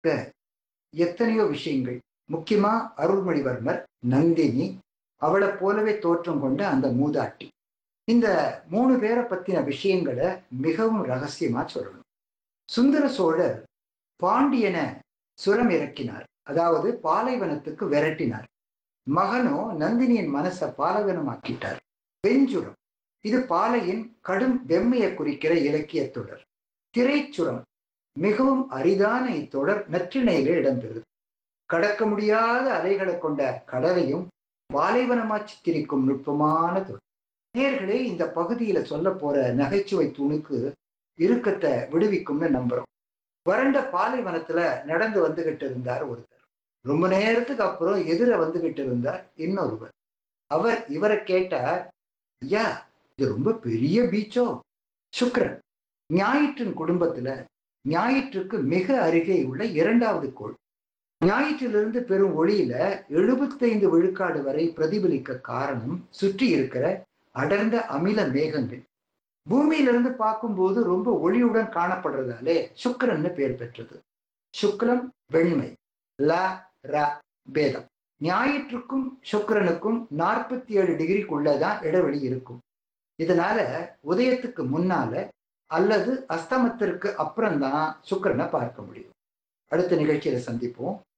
எத்தனையோ விஷயங்கள் முக்கியமா அருள்மொழிவர்மர் நந்தினி அவளை போலவே தோற்றம் கொண்ட அந்த மூதாட்டி இந்த மூணு பேரை பத்தின விஷயங்களை மிகவும் ரகசியமா சொல்லணும் சுந்தர சோழர் பாண்டியனை சுரம் இறக்கினார் அதாவது பாலைவனத்துக்கு விரட்டினார் மகனோ நந்தினியின் மனசை பாலைவனமாக்கிட்டார் வெஞ்சுரம் இது பாலையின் கடும் வெம்மையை குறிக்கிற இலக்கிய தொடர் திரைச்சுரம் மிகவும் அரிதான இத்தொடர் நற்றிணையில இடம்பெறுது கடக்க முடியாத அலைகளை கொண்ட கடலையும் பாலைவனமா சித்திரிக்கும் நுட்பமான தொடர் நேர்களே இந்த பகுதியில சொல்ல போற நகைச்சுவை துணுக்கு இறுக்கத்தை விடுவிக்கும்னு நம்புறோம் வறண்ட பாலைவனத்துல நடந்து வந்துகிட்டு இருந்தார் ஒருத்தர் ரொம்ப நேரத்துக்கு அப்புறம் எதிர வந்துகிட்டு இருந்தார் இன்னொருவர் அவர் இவரை கேட்டார் ஐயா இது ரொம்ப பெரிய பீச்சோ சுக்ரன் ஞாயிற்றின் குடும்பத்துல ஞாயிற்றுக்கு மிக அருகே உள்ள இரண்டாவது கோள் ஞாயிற்றிலிருந்து பெறும் ஒளியில எழுபத்தைந்து விழுக்காடு வரை பிரதிபலிக்க காரணம் சுற்றி இருக்கிற அடர்ந்த அமில மேகங்கள் பூமியிலிருந்து பார்க்கும்போது ரொம்ப ஒளியுடன் காணப்படுறதாலே சுக்கரன்னு பேர் பெற்றது சுக்ரம் வெண்மை ல ர பேதம் ஞாயிற்றுக்கும் சுக்கரனுக்கும் நாற்பத்தி ஏழு டிகிரிக்குள்ளதான் இடைவெளி இருக்கும் இதனால உதயத்துக்கு முன்னால அல்லது அஸ்தமத்திற்கு அப்புறம்தான் சுக்கரனை பார்க்க முடியும் அடுத்த நிகழ்ச்சியில சந்திப்போம்